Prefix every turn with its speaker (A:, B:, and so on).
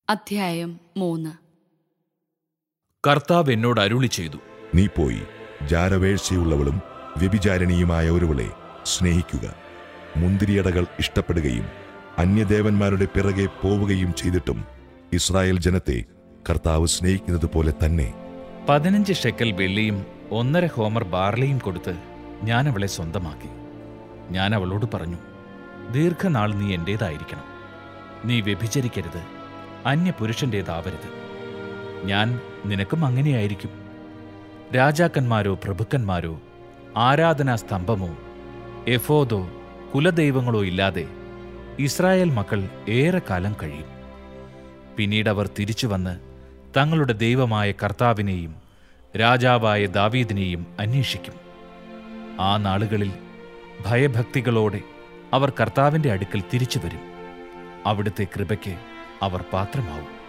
A: അധ്യായം മൂന്ന്
B: കർത്താവ് എന്നോട് അരുളി ചെയ്തു
C: നീ പോയി ജാരവേഴ്ചയുള്ളവളും വ്യഭിചാരിണിയുമായ ഒരുവളെ സ്നേഹിക്കുക മുന്തിരിയടകൾ ഇഷ്ടപ്പെടുകയും അന്യദേവന്മാരുടെ പിറകെ പോവുകയും ചെയ്തിട്ടും ഇസ്രായേൽ ജനത്തെ കർത്താവ് സ്നേഹിക്കുന്നത് പോലെ തന്നെ
B: പതിനഞ്ച് ഷെക്കൽ വെള്ളിയും ഒന്നര ഹോമർ ബാർലിയും കൊടുത്ത് ഞാൻ അവളെ സ്വന്തമാക്കി ഞാൻ അവളോട് പറഞ്ഞു ദീർഘനാൾ നീ എന്റേതായിരിക്കണം നീ വ്യഭിചരിക്കരുത് അന്യപുരുഷന്റേതാവരുത് ഞാൻ നിനക്കും അങ്ങനെയായിരിക്കും രാജാക്കന്മാരോ പ്രഭുക്കന്മാരോ ആരാധനാ സ്തംഭമോ എഫോദോ കുലദൈവങ്ങളോ ഇല്ലാതെ ഇസ്രായേൽ മക്കൾ ഏറെക്കാലം കഴിയും പിന്നീട് അവർ തിരിച്ചു വന്ന് തങ്ങളുടെ ദൈവമായ കർത്താവിനെയും രാജാവായ ദാവീദിനെയും അന്വേഷിക്കും ആ നാളുകളിൽ ഭയഭക്തികളോടെ അവർ കർത്താവിന്റെ അടുക്കൽ തിരിച്ചു വരും അവിടുത്തെ കൃപയ്ക്ക് അവർ പാത്രമാവും